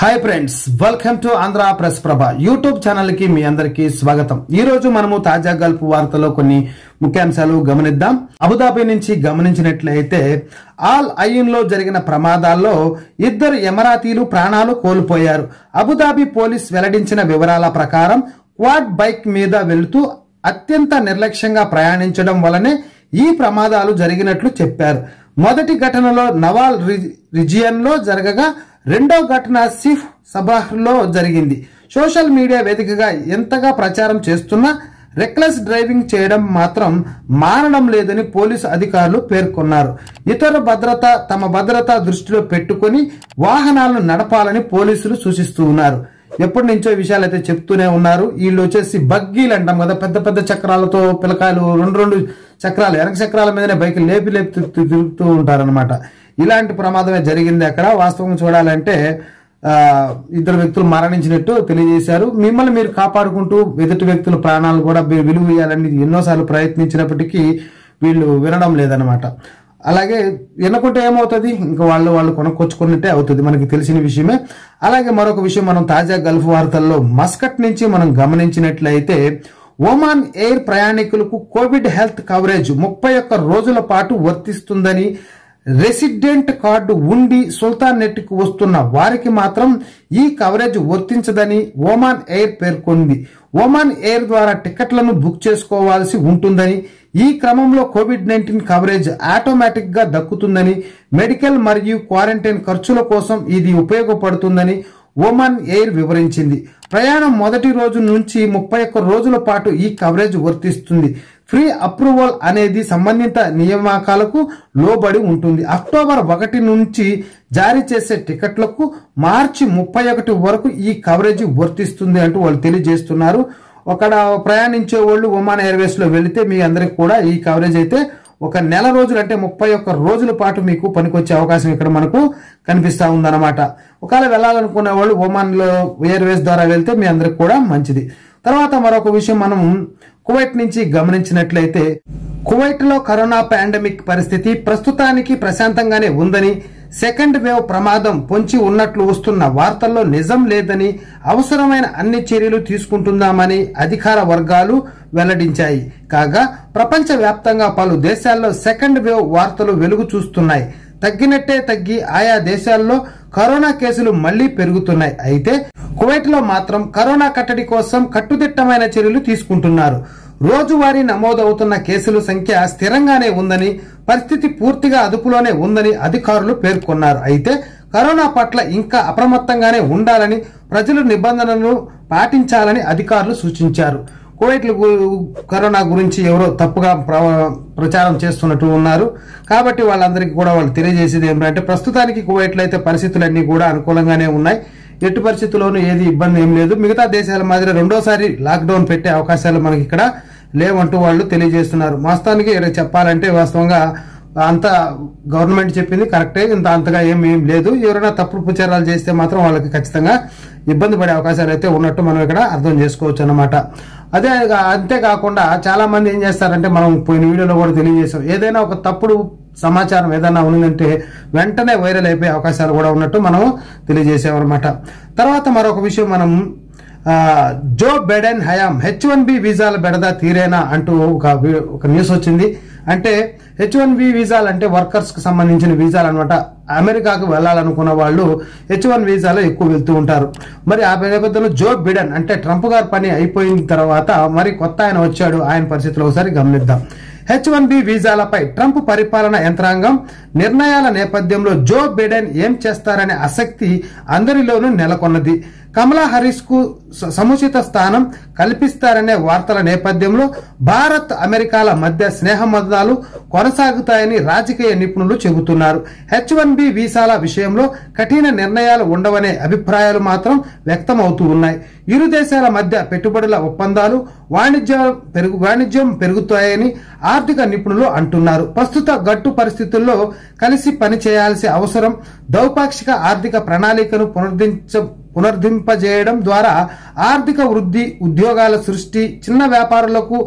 hi friends welcome to Andhra press Prabha YouTube channel కి మీ అందరికీ స్వాగతం ఈ రోజు మనము తాజా గల్ఫ్ వార్తలో కొన్ని ముఖ్యాంశాలు గమనిద్దాం అబుదాబి నుంచి గమనించినట్లయితే ఆల్ అయ్యన్ లో జరిగిన ప్రమాదాల్లో ఇద్దరు ఎమరాతీలు ప్రాణాలు కోల్పోయారు అబుదాబి పోలీస్ వెల్లడించిన వివరాల ప్రకారం క్వాడ్ బైక్ మీద వెళుతూ అత్యంత నిర్లక్ష్యంగా ప్రయాణించడం వలనే ఈ ప్రమాదాలు జరిగినట్లు చెప్పారు మొదటి ఘటనలో నవాల్ రి- రిజియన్ లో జరగగా రెండో ఘటన సిఫ్ సబాహ్ లో జరిగింది సోషల్ మీడియా వేదికగా ఎంతగా ప్రచారం చేస్తున్నా రెక్లెస్ డ్రైవింగ్ చేయడం మాత్రం మానడం లేదని పోలీసు అధికారులు పేర్కొన్నారు ఇతర భద్రత తమ భద్రత దృష్టిలో పెట్టుకొని వాహనాలను నడపాలని పోలీసులు సూచిస్తూ ఉన్నారు ఎప్పటి నుంచో ఈ విషయాలు అయితే చెప్తూనే ఉన్నారు వీళ్ళు వచ్చేసి బగ్గీలు అంటాం కదా పెద్ద పెద్ద చక్రాలతో పిల్లకాయలు రెండు రెండు చక్రాలు వెనక చక్రాల మీదనే బైక్ లేపి లేపి తిరుగుతూ- తిరుగుతూ ఉంటారనమాట ఇలాంటి ప్రమాదమే జరిగింది అక్కడ వాస్తవం చూడాలంటే ఆ, ఇద్దరు వ్యక్తులు మరణించినట్టు తెలియజేశారు మిమ్మల్ని మీరు కాపాడుకుంటూ ఎదుటి వ్యక్తుల ప్రాణాలు కూడా మీరు విలువ ఇవ్వాలని ఎన్నోసార్లు ప్రయత్నించినప్పటికీ వీళ్ళు వినడం లేదనమాట అలాగే వినకుంటే ఏమవుతుంది ఇంకా వాళ్ళు వాళ్ళు కొనుక్కొచ్చుకున్నట్టే అవుతుంది మనకి తెలిసిన విషయమే అలాగే మరొక విషయం మనం తాజా గల్ఫ్ వార్తల్లో మస్కట్ నుంచి మనం గమనించినట్లయితే ఒమాన్ ఎయిర్ ప్రయాణికులకు కోవిడ్ హెల్త్ కవరేజ్ ముప్పై ఒక్క రోజుల పాటు వర్తిస్తుందని రెసిడెంట్ కార్డు ఉండి సుల్తాన్ నెట్కు వస్తున్న వారికి మాత్రం ఈ కవరేజ్ వర్తించదని ఒమాన్ ఎయిర్ పేర్కొంది ఒమాన్ ఎయిర్ ద్వారా టికెట్లను బుక్ చేసుకోవాల్సి ఉంటుందని ఈ క్రమంలో కోవిడ్ నైన్టీన్ కవరేజ్ ఆటోమేటిక్ గా దక్కుతుందని మెడికల్ మరియు క్వారంటైన్ ఖర్చుల కోసం ఇది ఉపయోగపడుతుందని ఒమాన్ ఎయిర్ వివరించింది ప్రయాణం మొదటి రోజు నుంచి ముప్పై ఒక్క రోజుల పాటు ఈ కవరేజ్ వర్తిస్తుంది ఫ్రీ అప్రూవల్ అనేది సంబంధిత నియామకాలకు లోబడి ఉంటుంది అక్టోబర్ ఒకటి నుంచి జారీ చేసే టికెట్లకు మార్చి ముప్పై ఒకటి వరకు ఈ కవరేజ్ వర్తిస్తుంది అంటూ వాళ్ళు తెలియజేస్తున్నారు అక్కడ ప్రయాణించే వాళ్ళు ఒమాన్ ఎయిర్వేస్ లో వెళితే మీ అందరికి కూడా ఈ కవరేజ్ అయితే ఒక నెల రోజులు అంటే ముప్పై ఒక్క రోజుల పాటు మీకు పనికొచ్చే అవకాశం ఇక్కడ మనకు కనిపిస్తా ఉందన్నమాట ఒకవేళ వెళ్ళాలనుకునే వాళ్ళు ఒమాన్ లో ఎయిర్వేస్ ద్వారా వెళ్తే మీ అందరికి కూడా మంచిది తర్వాత మరొక విషయం మనం కువైట్ నుంచి గమనించినట్లయితే కువైట్ లో కరోనా పాండమిక్ పరిస్థితి ప్రస్తుతానికి ప్రశాంతంగానే ఉందని సెకండ్ వేవ్ ప్రమాదం పొంచి ఉన్నట్లు వస్తున్న వార్తల్లో నిజం లేదని అవసరమైన అన్ని చర్యలు తీసుకుంటుందామని అధికార వర్గాలు వెల్లడించాయి కాగా ప్రపంచ వ్యాప్తంగా పలు దేశాల్లో సెకండ్ వేవ్ వార్తలు వెలుగు చూస్తున్నాయి తగ్గినట్టే తగ్గి ఆయా దేశాల్లో కరోనా కేసులు మళ్లీ పెరుగుతున్నాయి అయితే కువైట్ లో మాత్రం కరోనా కట్టడి కోసం కట్టుదిట్టమైన చర్యలు తీసుకుంటున్నారు రోజువారీ నమోదవుతున్న కేసుల సంఖ్య స్థిరంగానే ఉందని పరిస్థితి పూర్తిగా అదుపులోనే ఉందని అధికారులు పేర్కొన్నారు అయితే కరోనా పట్ల ఇంకా అప్రమత్తంగానే ఉండాలని ప్రజలు నిబంధనలను పాటించాలని అధికారులు సూచించారు కువైట్ కరోనా గురించి ఎవరో తప్పుగా ప్ర- ప్రచారం చేస్తున్నట్టు ఉన్నారు కాబట్టి వాళ్ళందరికీ కూడా వాళ్ళు తెలియజేసేది ఏమిటంటే ప్రస్తుతానికి కువైట్లో అయితే పరిస్థితులన్నీ కూడా అనుకూలంగానే ఉన్నాయి ఎట్టి పరిస్థితుల్లోనూ ఏది ఇబ్బంది ఏం లేదు మిగతా దేశాల మాదిరి రెండోసారి లాక్డౌన్ పెట్టే అవకాశాలు మనకి ఇక్కడ లేవంటూ వాళ్ళు తెలియజేస్తున్నారు వాస్తవానికి ఇక్కడ చెప్పాలంటే వాస్తవంగా అంత గవర్నమెంట్ చెప్పింది కరెక్టే ఇంత అంతగా ఏం ఏం లేదు ఎవరైనా తప్పుడు ప్రచారాలు చేస్తే మాత్రం వాళ్ళకి ఖచ్చితంగా ఇబ్బంది పడే అవకాశాలు అయితే ఉన్నట్టు మనం ఇక్కడ అర్థం చేసుకోవచ్చు అన్నమాట అదే అంతేకాకుండా చాలా మంది ఏం చేస్తారంటే మనం పోయిన వీడియోలో కూడా తెలియజేసాం ఏదైనా ఒక తప్పుడు సమాచారం ఏదైనా ఉన్నదంటే వెంటనే వైరల్ అయిపోయే అవకాశాలు కూడా ఉన్నట్టు మనం తెలియజేసామన్నమాట తర్వాత మరొక విషయం మనం ఆ, జో బెడెన్ హయాం హెచ్ వన్ బి వీసాల బెడద తీరేనా అంటూ ఒక వి- ఒక న్యూస్ వచ్చింది అంటే హెచ్ వన్ బి వీసాలు అంటే వర్కర్స్ కి సంబంధించిన వీసాలు అనమాట అమెరికాకు వెళ్ళాలనుకున్న వాళ్ళు హెచ్ వన్ వీసాలో ఎక్కువ వెళ్తూ ఉంటారు మరి ఆ నేపథ్యంలో జో బిడెన్ అంటే ట్రంప్ గారి పని అయిపోయిన తర్వాత మరి కొత్త ఆయన వచ్చాడు ఆయన పరిస్థితులు ఒకసారి గమనిద్దాం హెచ్ వన్ బి వీసాలపై ట్రంప్ పరిపాలన యంత్రాంగం నిర్ణయాల నేపథ్యంలో జో బిడెన్ ఏం చేస్తారనే ఆసక్తి అందరిలోనూ నెలకొన్నది కమలా హరీస్ కు స- సముచిత స్థానం కల్పిస్తారనే వార్తల నేపథ్యంలో భారత్ అమెరికాల మధ్య స్నేహబంధాలు కొనసాగుతాయని రాజకీయ నిపుణులు చెబుతున్నారు హెచ్ వన్ బి వీసాల విషయంలో కఠిన నిర్ణయాలు ఉండవనే అభిప్రాయాలు మాత్రం వ్యక్తమవుతూ ఉన్నాయి ఇరు దేశాల మధ్య పెట్టుబడుల ఒప్పందాలు వాణిజ్య పెరుగు వాణిజ్యం పెరుగుతాయని ఆర్థిక నిపుణులు అంటున్నారు ప్రస్తుత గట్టు పరిస్థితుల్లో కలిసి పనిచేయాల్సిన అవసరం ద్వైపాక్షిక ఆర్థిక ప్రణాళికను పునరుద్ధరించ పునరుద్ధరింపజేయడం ద్వారా ఆర్థిక వృద్ధి ఉద్యోగాల సృష్టి చిన్న వ్యాపారులకు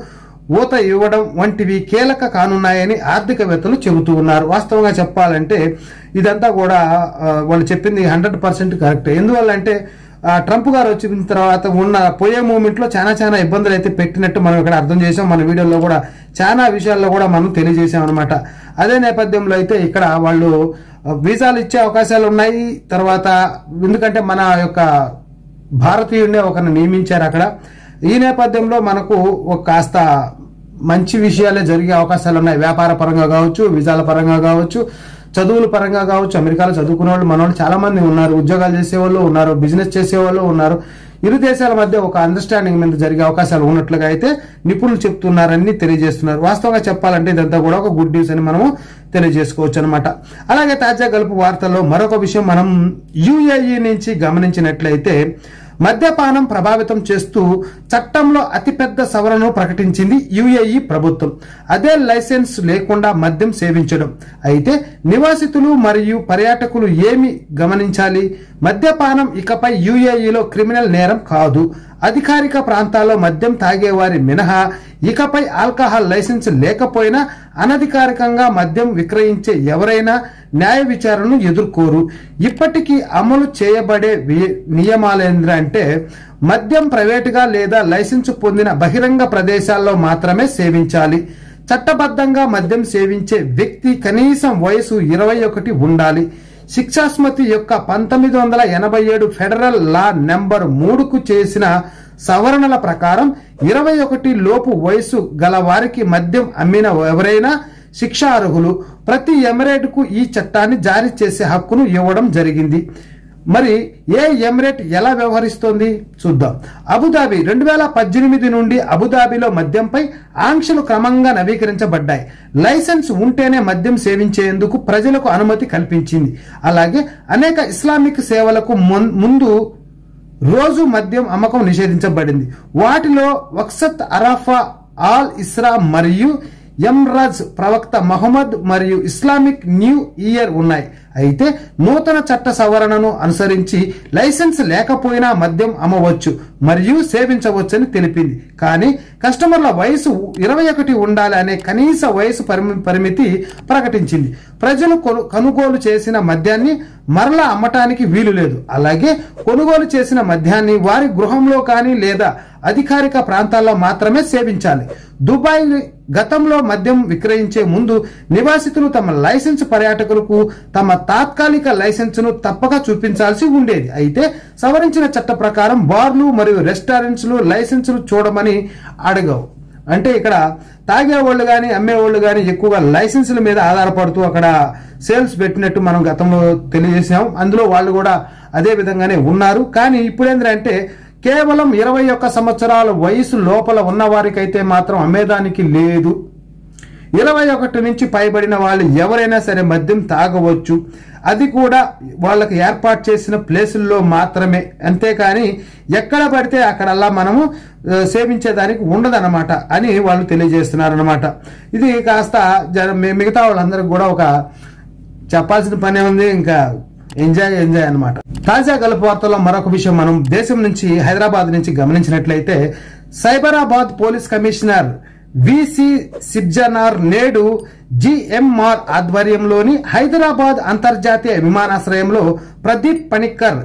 ఊత ఇవ్వడం వంటివి కీలక కానున్నాయని ఆర్థికవేత్తలు చెబుతూ ఉన్నారు వాస్తవంగా చెప్పాలంటే ఇదంతా కూడా ఆ, వాళ్ళు చెప్పింది హండ్రెడ్ పర్సెంట్ కరెక్ట్ ఎందువల్ల అంటే ఆ, ట్రంప్ గారు వచ్చిన తర్వాత ఉన్న పోయే మూమెంట్ లో చాలా చాలా ఇబ్బందులు అయితే పెట్టినట్టు మనం ఇక్కడ అర్థం చేసాం మన వీడియోలో కూడా చాలా విషయాల్లో కూడా మనం తెలియజేసాం అనమాట అదే నేపథ్యంలో అయితే ఇక్కడ వాళ్ళు ఆ, వీసాలు ఇచ్చే అవకాశాలు ఉన్నాయి తర్వాత ఎందుకంటే మన యొక్క భారతీయుడినే ఒకరిని నియమించారు అక్కడ ఈ నేపథ్యంలో మనకు ఒక కాస్త మంచి విషయాలే జరిగే అవకాశాలు ఉన్నాయి వ్యాపార పరంగా కావచ్చు విజాల పరంగా కావచ్చు చదువుల పరంగా కావచ్చు అమెరికాలో చదువుకునే వాళ్ళు మన వాళ్ళు చాలా మంది ఉన్నారు ఉద్యోగాలు చేసేవాళ్ళు ఉన్నారు బిజినెస్ చేసేవాళ్ళు ఉన్నారు ఇరు దేశాల మధ్య ఒక అండర్స్టాండింగ్ మీద జరిగే అవకాశాలు ఉన్నట్లుగా అయితే నిపుణులు చెప్తున్నారని తెలియజేస్తున్నారు వాస్తవంగా చెప్పాలంటే ఇదంతా కూడా ఒక గుడ్ న్యూస్ అని మనము తెలియజేసుకోవచ్చు అనమాట అలాగే తాజా గలుపు వార్తల్లో మరొక విషయం మనం యుఏఈ నుంచి గమనించినట్లయితే మద్యపానం ప్రభావితం చేస్తూ చట్టంలో అతిపెద్ద సవరణను ప్రకటించింది యుఏఈ ప్రభుత్వం అదే లైసెన్స్ లేకుండా మద్యం సేవించడం అయితే నివాసితులు మరియు పర్యాటకులు ఏమి గమనించాలి మద్యపానం ఇకపై యుఏఈలో క్రిమినల్ నేరం కాదు అధికారిక ప్రాంతాల్లో మద్యం తాగేవారి మినహా ఇకపై ఆల్కహాల్ లైసెన్స్ లేకపోయినా అనధికారికంగా మద్యం విక్రయించే ఎవరైనా న్యాయ విచారణను ఎదుర్కోరు ఇప్పటికీ అమలు చేయబడే వి- నియమాలేంద్ర అంటే మద్యం ప్రైవేటుగా లేదా లైసెన్స్ పొందిన బహిరంగ ప్రదేశాల్లో మాత్రమే సేవించాలి చట్టబద్ధంగా మద్యం సేవించే వ్యక్తి కనీసం వయసు ఇరవై ఒకటి ఉండాలి శిక్షాస్మతి యొక్క పంతొమ్మిది వందల ఎనభై ఏడు ఫెడరల్ లా నెంబర్ మూడుకు చేసిన సవరణల ప్రకారం ఇరవై ఒకటి లోపు వయసు గల వారికి మద్యం అమ్మిన ఎవరైనా శిక్షా అర్హులు ప్రతి ఎమిరేట్కు ఈ చట్టాన్ని జారీ చేసే హక్కును ఇవ్వడం జరిగింది మరి ఏ ఎమిరేట్ ఎలా వ్యవహరిస్తోంది చూద్దాం అబుదాబి రెండు వేల పద్దెనిమిది నుండి అబుదాబిలో మద్యంపై ఆంక్షలు క్రమంగా నవీకరించబడ్డాయి లైసెన్స్ ఉంటేనే మద్యం సేవించేందుకు ప్రజలకు అనుమతి కల్పించింది అలాగే అనేక ఇస్లామిక్ సేవలకు మున్- ముందు రోజు మద్యం అమ్మకం నిషేధించబడింది వాటిలో వక్సత్ అరాఫా ఆల్ ఇస్రా మరియు యమ్రాజ్ ప్రవక్త మహమ్మద్ మరియు ఇస్లామిక్ న్యూ ఇయర్ ఉన్నాయి అయితే నూతన చట్ట సవరణను అనుసరించి లైసెన్స్ లేకపోయినా మద్యం అమ్మవచ్చు మరియు సేవించవచ్చని తెలిపింది కానీ కస్టమర్ల వయసు ఇరవై ఒకటి ఉండాలి అనే కనీస వయసు పరిమి- పరిమితి ప్రకటించింది ప్రజలు కొను- కొనుగోలు చేసిన మద్యాన్ని మరలా అమ్మటానికి వీలు లేదు అలాగే కొనుగోలు చేసిన మద్యాన్ని వారి గృహంలో కానీ లేదా అధికారిక ప్రాంతాల్లో మాత్రమే సేవించాలి దుబాయ్ గతంలో మద్యం విక్రయించే ముందు నివాసితులు తమ లైసెన్స్ పర్యాటకులకు తమ తాత్కాలిక లైసెన్సును తప్పక చూపించాల్సి ఉండేది అయితే సవరించిన చట్ట ప్రకారం బార్లు మరియు రెస్టారెంట్స్లు లైసెన్సులు చూడమని అడగవు అంటే ఇక్కడ తాగేవాళ్ళు కానీ అమ్మేవాళ్ళు కానీ ఎక్కువగా లైసెన్సుల మీద ఆధారపడుతూ అక్కడ సేల్స్ పెట్టినట్టు మనం గతంలో తెలియజేసాం అందులో వాళ్ళు కూడా అదే విధంగానే ఉన్నారు కానీ ఇప్పుడు ఏంటంటే కేవలం ఇరవై ఒక్క సంవత్సరాల వయసు లోపల ఉన్న వారికైతే మాత్రం అమ్మేదానికి లేదు ఇరవై ఒకటి నుంచి పైబడిన వాళ్ళు ఎవరైనా సరే మద్యం తాగవచ్చు అది కూడా వాళ్ళకి ఏర్పాటు చేసిన ప్లేసుల్లో మాత్రమే అంతేకాని ఎక్కడ పడితే అక్కడల్లా మనము ఆ, సేవించేదానికి ఉండదన్నమాట అని వాళ్ళు తెలియజేస్తున్నారన్నమాట ఇది కాస్త జర మి- మిగతా వాళ్ళందరికి కూడా ఒక చెప్పాల్సిన పనే ఉంది ఇంకా ఎంజాయ్ ఎంజాయ్ అన్నమాట తాజా గల్ఫ్ వార్తల్లో మరొక విషయం మనం దేశం నుంచి హైదరాబాద్ నుంచి గమనించినట్లయితే Cyberabad police commissioner VC Sajjanar నేడు జిఎంఆర్ ఆధ్వర్యంలోని హైదరాబాద్ అంతర్జాతీయ విమానాశ్రయంలో ప్రదీప్ పణిక్కర్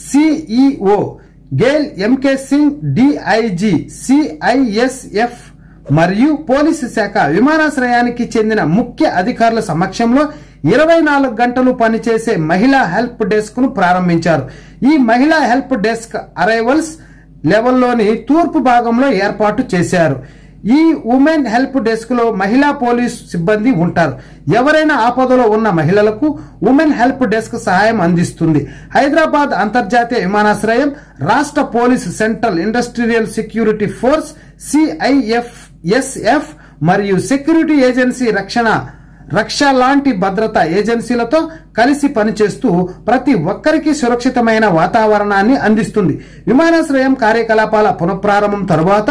సిఈఓ గేల్ ఎంకే సింగ్ డిఐజి సిఐఎస్ఎఫ్ మరియు పోలీసు శాఖ విమానాశ్రయానికి చెందిన ముఖ్య అధికారుల సమక్షంలో ఇరవై నాలుగు గంటలు పనిచేసే మహిళా హెల్ప్ డెస్క్ ను ప్రారంభించారు ఈ మహిళా హెల్ప్ డెస్క్ అరైవల్స్ లెవెల్లోని తూర్పు భాగంలో ఏర్పాటు చేశారు ఈ ఉమెన్ హెల్ప్ డెస్క్ లో మహిళా పోలీస్ సిబ్బంది ఉంటారు ఎవరైనా ఆపదలో ఉన్న మహిళలకు ఉమెన్ హెల్ప్ డెస్క్ సహాయం అందిస్తుంది హైదరాబాద్ అంతర్జాతీయ విమానాశ్రయం రాష్ట్ర police central industrial security force CIFSF మరియు సెక్యూరిటీ ఏజెన్సీ రక్షణ రక్ష లాంటి భద్రతా ఏజెన్సీలతో కలిసి పనిచేస్తూ ప్రతి ఒక్కరికి సురక్షితమైన వాతావరణాన్ని అందిస్తుంది విమానాశ్రయం కార్యకలాపాల పునఃప్రారంభం తరువాత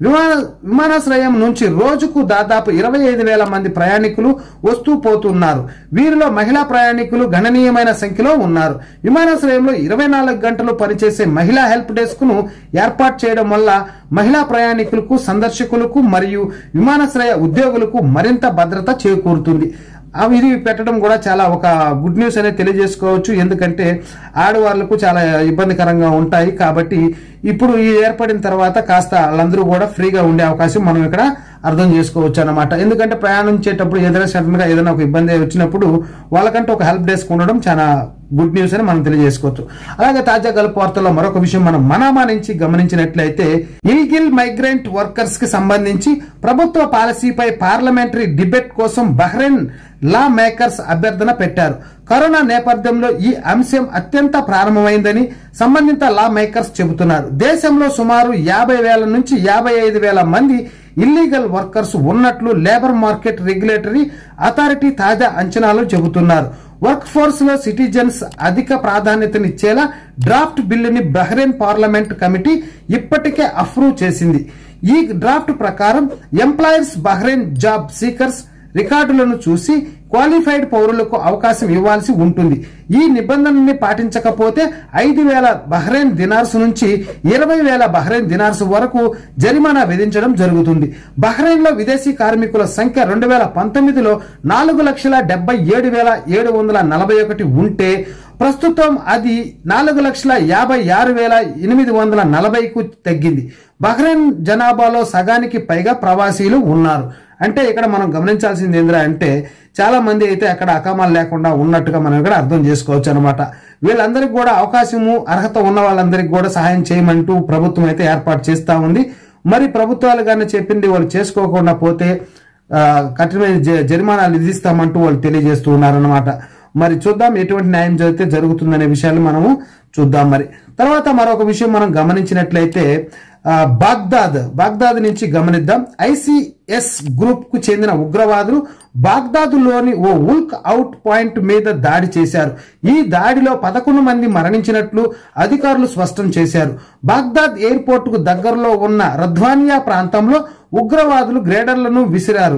విమాన విమానాశ్రయం నుంచి రోజుకు దాదాపు ఇరవై ఐదు వేల మంది ప్రయాణికులు వస్తూ పోతున్నారు వీరిలో మహిళా ప్రయాణికులు గణనీయమైన సంఖ్యలో ఉన్నారు విమానాశ్రయంలో ఇరవై నాలుగు గంటలు పనిచేసే మహిళా హెల్ప్ డెస్క్ ను ఏర్పాటు చేయడం వల్ల మహిళా ప్రయాణికులకు సందర్శకులకు మరియు విమానాశ్రయ ఉద్యోగులకు మరింత భద్రత చేకూరుతుంది అవి ఇది పెట్టడం కూడా చాలా ఒక గుడ్ న్యూస్ అనేది తెలియజేసుకోవచ్చు ఎందుకంటే ఆడవాళ్లకు చాలా ఇబ్బందికరంగా ఉంటాయి కాబట్టి ఇప్పుడు ఈ ఏర్పడిన తర్వాత కాస్త వాళ్ళందరూ కూడా ఫ్రీగా ఉండే అవకాశం మనం ఇక్కడ అర్థం చేసుకోవచ్చు అన్నమాట ఎందుకంటే ప్రయాణించేటప్పుడు ఏదైనా సడన్ గా ఏదైనా ఒక ఇబ్బంది వచ్చినప్పుడు వాళ్ళకంటే ఒక హెల్ప్ డెస్క్ ఉండడం చాలా గుడ్ న్యూస్ అని మనం తెలియజేసుకోవచ్చు అలాగే తాజా గల్ఫ్ వార్తల్లో మరొక విషయం మనం మనామా నుంచి గమనించినట్లయితే ఇల్గిల్ మైగ్రెంట్ వర్కర్స్ కి సంబంధించి ప్రభుత్వ పాలసీపై పార్లమెంటరీ డిబేట్ కోసం బహ్రెయిన్ లా మేకర్స్ అభ్యర్థన పెట్టారు కరోనా నేపథ్యంలో ఈ అంశం అత్యంత ప్రారంభమైందని సంబంధిత లా మేకర్స్ చెబుతున్నారు దేశంలో సుమారు యాభై వేల నుంచి యాభై ఐదు వేల మంది ఇల్లీగల్ వర్కర్స్ ఉన్నట్లు లేబర్ మార్కెట్ రెగ్యులేటరీ అథారిటీ తాజా అంచనాలు చెబుతున్నారు వర్క్ ఫోర్స్ లో సిటిజన్స్ అధిక ప్రాధాన్యతనిచ్చేలా డ్రాఫ్ట్ బిల్లుని బహ్రెయిన్ పార్లమెంట్ కమిటీ ఇప్పటికే అప్రూవ్ చేసింది ఈ డ్రాఫ్ట్ ప్రకారం ఎంప్లాయర్స్ బహ్రెయిన్ జాబ్ సీకర్స్ రికార్డులను చూసి క్వాలిఫైడ్ పౌరులకు అవకాశం ఇవ్వాల్సి ఉంటుంది ఈ నిబంధనని పాటించకపోతే ఐదు వేల బహ్రెయిన్ దినార్స్ నుంచి ఇరవై వేల బహ్రెయిన్ దినార్స్ వరకు జరిమానా విధించడం జరుగుతుంది బహ్రెయిన్ లో విదేశీ కార్మికుల సంఖ్య రెండు వేల పంతొమ్మిదిలో నాలుగు లక్షల డెబ్బై ఏడు వేల ఏడు వందల నలభై ఒకటి ఉంటే ప్రస్తుతం అది నాలుగు లక్షల యాభై ఆరు వేల ఎనిమిది వందల నలభైకు తగ్గింది బహ్రెయిన్ జనాభాలో సగానికి పైగా ప్రవాసీలు ఉన్నారు అంటే ఇక్కడ మనం గమనించాల్సింది ఏంద్రా అంటే చాలా మంది అయితే అక్కడ అకామాలు లేకుండా ఉన్నట్టుగా మనం ఇక్కడ అర్థం చేసుకోవచ్చు అనమాట వీళ్ళందరికీ కూడా అవకాశము అర్హత ఉన్న వాళ్ళందరికీ కూడా సహాయం చేయమంటూ ప్రభుత్వం అయితే ఏర్పాటు చేస్తా ఉంది మరి ప్రభుత్వాలు కానీ చెప్పింది వాళ్ళు చేసుకోకుండా పోతే ఆ, కఠినమైన జ- జరిమానాలు విధిస్తామంటూ వాళ్ళు తెలియజేస్తూ ఉన్నారన్నమాట మరి చూద్దాం ఎటువంటి న్యాయం జరిగితే జరుగుతుందనే విషయాలు మనము చూద్దాం మరి తర్వాత మరొక విషయం మనం గమనించినట్లయితే ఆ, బాగ్దాద్ బాగ్దాద్ నుంచి గమనిద్దాం ఐసిఎస్ గ్రూప్ కు చెందిన ఉగ్రవాదులు బాగ్దాదులోని ఓ ఉల్క్ అవుట్ పాయింట్ మీద దాడి చేశారు ఈ దాడిలో పదకొండు మంది మరణించినట్లు అధికారులు స్పష్టం చేశారు బాగ్దాద్ ఎయిర్పోర్ట్ కు దగ్గరలో ఉన్న రధ్వానియా ప్రాంతంలో ఉగ్రవాదులు గ్రేడర్లను విసిరారు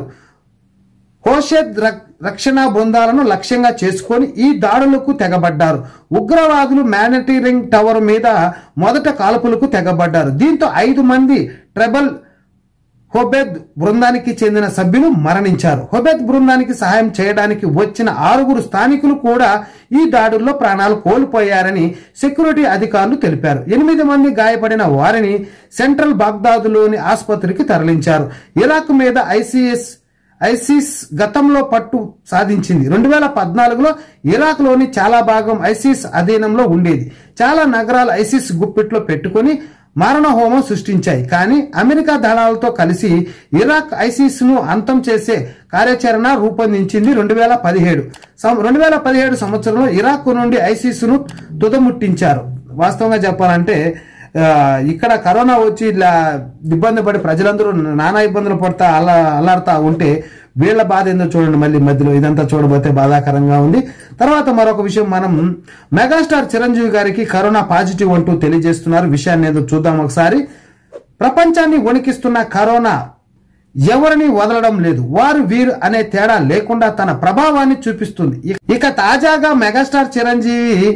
హోషద్ రక్- రక్షణ బృందాలను లక్ష్యంగా చేసుకొని ఈ దాడులకు తెగబడ్డారు ఉగ్రవాదులు మ్యానిటరింగ్ టవర్ మీద మొదట కాల్పులకు తెగబడ్డారు దీంతో ఐదు మంది ట్రెబల్ హోబెద్ బృందానికి చెందిన సభ్యులు మరణించారు హోబెద్ బృందానికి సహాయం చేయడానికి వచ్చిన ఆరుగురు స్థానికులు కూడా ఈ దాడుల్లో ప్రాణాలు కోల్పోయారని సెక్యూరిటీ అధికారులు తెలిపారు ఎనిమిది మంది గాయపడిన వారిని సెంట్రల్ బాగ్దాదులోని ఆసుపత్రికి తరలించారు ఇరాక్ మీద ఐసిఎస్ ఐసిస్ గతంలో పట్టు సాధించింది రెండు వేల పద్నాలుగులో ఇరాక్ లోని చాలా భాగం ఐసిస్ అధీనంలో ఉండేది చాలా నగరాలు ఐసిస్ గుప్పిట్లో పెట్టుకుని మారణ హోమం సృష్టించాయి కానీ అమెరికా దళాలతో కలిసి ఇరాక్ ఐసిస్ ను అంతం చేసే కార్యాచరణ రూపొందించింది రెండు వేల పదిహేడు రెండు వేల పదిహేడు సంవత్సరంలో ఇరాక్ నుండి ఐసిస్ ను తుదముట్టించారు వాస్తవంగా చెప్పాలంటే ఆ, ఇక్కడ కరోనా వచ్చి ఇలా ఇబ్బంది పడి ప్రజలందరూ నానా ఇబ్బందులు పడతా అలా అల్లాడుతా ఉంటే వీళ్ళ బాధ ఏందో చూడండి మళ్ళీ మధ్యలో ఇదంతా చూడబోతే బాధాకరంగా ఉంది తర్వాత మరొక విషయం మనం మెగాస్టార్ చిరంజీవి గారికి కరోనా పాజిటివ్ అంటూ తెలియజేస్తున్నారు విషయాన్ని ఏదో చూద్దాం ఒకసారి ప్రపంచాన్ని వణికిస్తున్న కరోనా ఎవరిని వదలడం లేదు వారు వీరు అనే తేడా లేకుండా తన ప్రభావాన్ని చూపిస్తుంది ఇక తాజాగా మెగాస్టార్ చిరంజీవి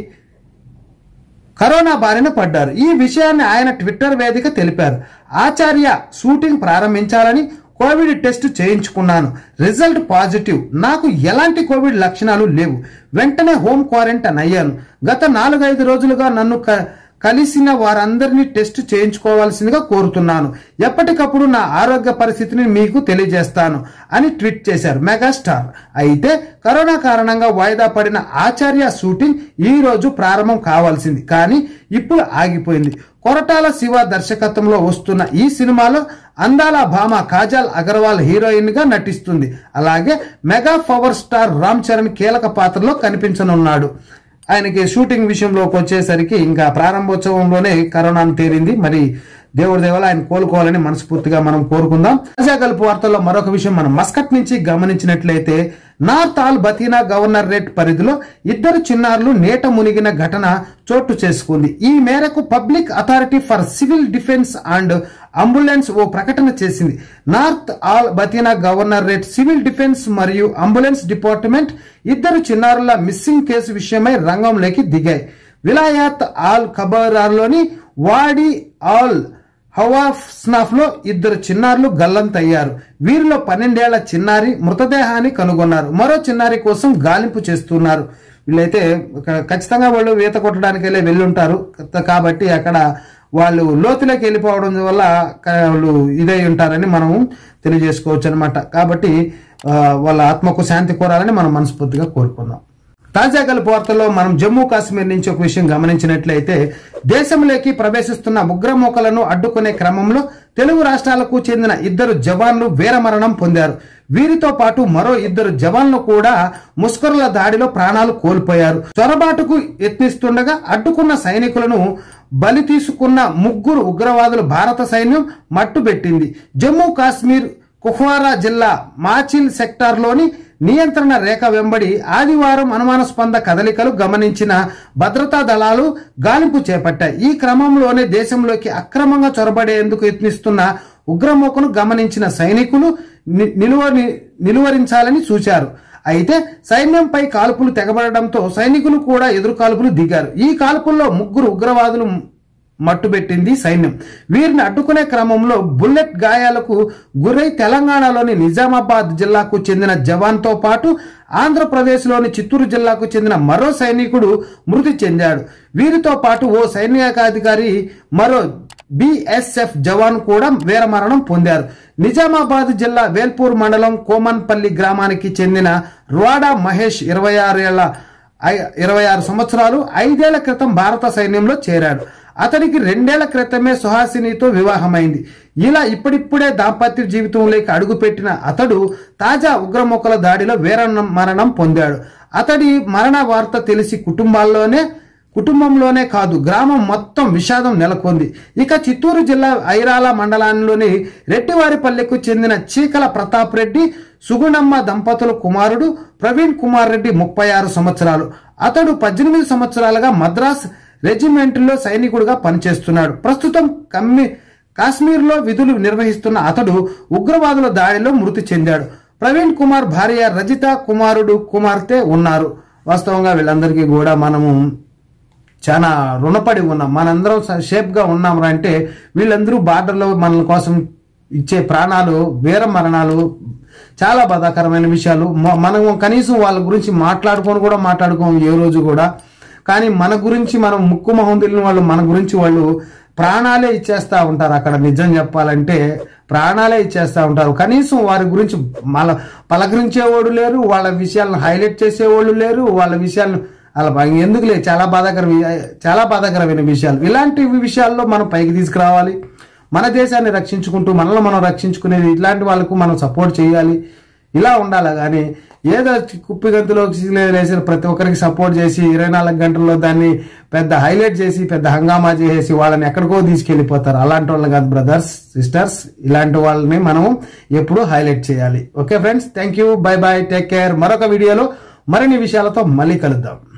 కరోనా బారిన పడ్డారు ఈ విషయాన్ని ఆయన ట్విట్టర్ వేదిక తెలిపారు ఆచార్య షూటింగ్ ప్రారంభించాలని కోవిడ్ టెస్ట్ చేయించుకున్నాను రిజల్ట్ పాజిటివ్ నాకు ఎలాంటి కోవిడ్ లక్షణాలు లేవు వెంటనే హోమ్ క్వారంటైన్ అయ్యాను గత నాలుగైదు రోజులుగా నన్ను క- కలిసిన వారందరినీ టెస్ట్ చేయించుకోవాల్సిందిగా కోరుతున్నాను ఎప్పటికప్పుడు నా ఆరోగ్య పరిస్థితిని మీకు తెలియజేస్తాను అని ట్వీట్ చేశారు మెగాస్టార్ అయితే కరోనా కారణంగా వాయిదా పడిన ఆచార్య షూటింగ్ ఈ రోజు ప్రారంభం కావాల్సింది కానీ ఇప్పుడు ఆగిపోయింది కొరటాల శివ దర్శకత్వంలో వస్తున్న ఈ సినిమాలో అందాల భామ కాజల్ అగర్వాల్ హీరోయిన్ గా నటిస్తుంది అలాగే mega power star Ram Charan కీలక పాత్రలో కనిపించనున్నాడు ఆయనకి షూటింగ్ విషయంలోకి వచ్చేసరికి ఇంకా ప్రారంభోత్సవంలోనే కరోనాను తేలింది మరి దేవుడి దేవాల ఆయన కోలుకోవాలని మనస్ఫూర్తిగా మనం కోరుకుందాం తాజా గల్పు వార్తల్లో మరొక విషయం మనం మస్కట్ నుంచి గమనించినట్లయితే నార్త్ ఆల్ బతీనా గవర్నరేట్ పరిధిలో ఇద్దరు చిన్నారులు నేట మునిగిన ఘటన చోటు చేసుకుంది ఈ మేరకు public authority for civil defence and ambulance ఓ ప్రకటన చేసింది north al Batinah governorate civil defence మరియు అంబులెన్స్ డిపార్ట్మెంట్ ఇద్దరు చిన్నారుల మిస్సింగ్ కేసు విషయమై రంగంలోకి దిగాయి విలాయత్ ఆల్ ఖబరార్లోని వాడి ఆల్ హవాఫ్ స్నాఫ్ లో ఇద్దరు చిన్నారులు గల్లంతయ్యారు వీరిలో పన్నెండేళ్ల చిన్నారి మృతదేహాన్ని కనుగొన్నారు మరో చిన్నారి కోసం గాలింపు చేస్తున్నారు వీళ్ళైతే క- ఖచ్చితంగా వాళ్ళు ఈత కొట్టడానికి వెళ్ళి వెళ్ళుంటారు కాబట్టి అక్కడ వాళ్ళు లోతులోకి వెళ్ళిపోవడం వల్ల క- వాళ్ళు ఇదై ఉంటారని మనం తెలియజేసుకోవచ్చు అనమాట కాబట్టి ఆ, వాళ్ళ ఆత్మకు శాంతి కోరాలని మనం మనస్ఫూర్తిగా కోరుకుందాం తాజా గల్పు వార్తల్లో మనం జమ్మూ కాశ్మీర్ నుంచి ఒక విషయం గమనించినట్లయితే దేశంలోకి ప్రవేశిస్తున్న ఉగ్రమూకలను అడ్డుకునే క్రమంలో తెలుగు రాష్ట్రాలకు చెందిన ఇద్దరు జవాన్లు వీరమరణం పొందారు వీరితో పాటు మరో ఇద్దరు జవాన్లు కూడా ముస్కరుల దాడిలో ప్రాణాలు కోల్పోయారు చొరబాటుకు యత్నిస్తుండగా అడ్డుకున్న సైనికులను బలి తీసుకున్న ముగ్గురు ఉగ్రవాదులు భారత సైన్యం మట్టుబెట్టింది జమ్మూ కాశ్మీర్ కుహ్వారా జిల్లా మాచిల్ సెక్టార్లోని నియంత్రణ రేఖ వెంబడి ఆదివారం అనుమానాస్పద కదలికలు గమనించిన భద్రతా దళాలు గాలింపు చేపట్టాయి ఈ క్రమంలోనే దేశంలోకి అక్రమంగా చొరబడేందుకు యత్నిస్తున్న ఉగ్రమూకను గమనించిన సైనికులు ని- నిలువని నిలువరించాలని సూచారు అయితే సైన్యంపై కాల్పులు తెగబడడంతో సైనికులు కూడా ఎదురు కాల్పులు దిగారు ఈ కాల్పుల్లో ముగ్గురు ఉగ్రవాదులు మట్టుబెట్టింది సైన్యం వీరిని అడ్డుకునే క్రమంలో బుల్లెట్ గాయాలకు గురై తెలంగాణలోని నిజామాబాద్ జిల్లాకు చెందిన జవాన్తో పాటు ఆంధ్రప్రదేశ్లోని చిత్తూరు జిల్లాకు చెందిన మరో సైనికుడు మృతి చెందాడు వీరితో పాటు ఓ సైనికాధికారి మరో బిఎస్ఎఫ్ జవాన్ కూడా వీరమరణం పొందారు నిజామాబాద్ జిల్లా వేల్పూర్ మండలం కోమన్పల్లి గ్రామానికి చెందిన రువాడా మహేష్ ఇరవై ఆరు ఏళ్ల ఐ- ఇరవై ఆరు సంవత్సరాలు ఐదేళ్ల క్రితం భారత సైన్యంలో చేరాడు అతనికి రెండేళ్ల క్రితమే సుహాసినితో వివాహమైంది ఇలా ఇప్పుడిప్పుడే దాంపత్య జీవితంలోకి అడుగుపెట్టిన అతడు తాజా ఉగ్రమొక్కల దాడిలో వీర మరణం పొందాడు అతడి మరణ వార్త తెలిసి కుటుంబాల్లోనే కుటుంబంలోనే కాదు గ్రామం మొత్తం విషాదం నెలకొంది ఇక చిత్తూరు జిల్లా ఐరాల మండలాల్లోని రెడ్డివారిపల్లెకు చెందిన చీకల ప్రతాప్ రెడ్డి సుగుణమ్మ దంపతుల కుమారుడు ప్రవీణ్ కుమార్ రెడ్డి ముప్పై ఆరు సంవత్సరాలు అతడు పద్దెనిమిది సంవత్సరాలుగా మద్రాస్ రెజిమెంట్లో సైనికుడిగా పనిచేస్తున్నాడు ప్రస్తుతం కమ్మి కాశ్మీర్లో విధులు నిర్వహిస్తున్న అతడు ఉగ్రవాదుల దాడిలో మృతి చెందాడు ప్రవీణ్ కుమార్ భార్య రజిత కుమారుడు కుమార్తె ఉన్నారు వాస్తవంగా వీళ్ళందరికీ కూడా మనము చాలా రుణపడి ఉన్నాం మనందరం స- షేప్గా ఉన్నాం అంటే వీళ్ళందరూ బార్డర్లో మన కోసం ఇచ్చే ప్రాణాలు వీర మరణాలు చాలా బాధాకరమైన విషయాలు మ- మనం కనీసం వాళ్ళ గురించి మాట్లాడుకొని కూడా మాట్లాడుకోం ఏ రోజు కూడా కానీ మన గురించి మనం ముక్కు మొహం తెలియని వాళ్ళు మన గురించి వాళ్ళు ప్రాణాలే ఇచ్చేస్తా ఉంటారు అక్కడ నిజం చెప్పాలంటే ప్రాణాలే ఇచ్చేస్తా ఉంటారు కనీసం వారి గురించి మళ్ళ పలకరించేవాడు లేరు వాళ్ళ విషయాలను హైలైట్ చేసేవాళ్ళు లేరు వాళ్ళ విషయాలను అలా బా- ఎందుకులే చాలా బాధాకర చాలా బాధాకరమైన విషయాలు ఇలాంటి విషయాల్లో మనం పైకి తీసుకురావాలి మన దేశాన్ని రక్షించుకుంటూ మనల్ని మనం రక్షించుకునేది ఇట్లాంటి వాళ్ళకు మనం సపోర్ట్ చేయాలి ఇలా ఉండాలి కానీ ఏదో కుప్పిగంతులో లేసిన ప్రతి ఒక్కరికి సపోర్ట్ చేసి ఇరవై నాలుగు గంటల్లో దాన్ని పెద్ద హైలైట్ చేసి పెద్ద హంగామా చేసి వాళ్ళని ఎక్కడికో తీసుకెళ్లిపోతారు అలాంటి వాళ్ళు కాదు బ్రదర్స్ సిస్టర్స్ ఇలాంటి వాళ్ళని మనం ఎప్పుడూ హైలైట్ చేయాలి okay friends thank you bye bye take care మరొక వీడియోలో మరిన్ని విషయాలతో మళ్ళీ కలుద్దాం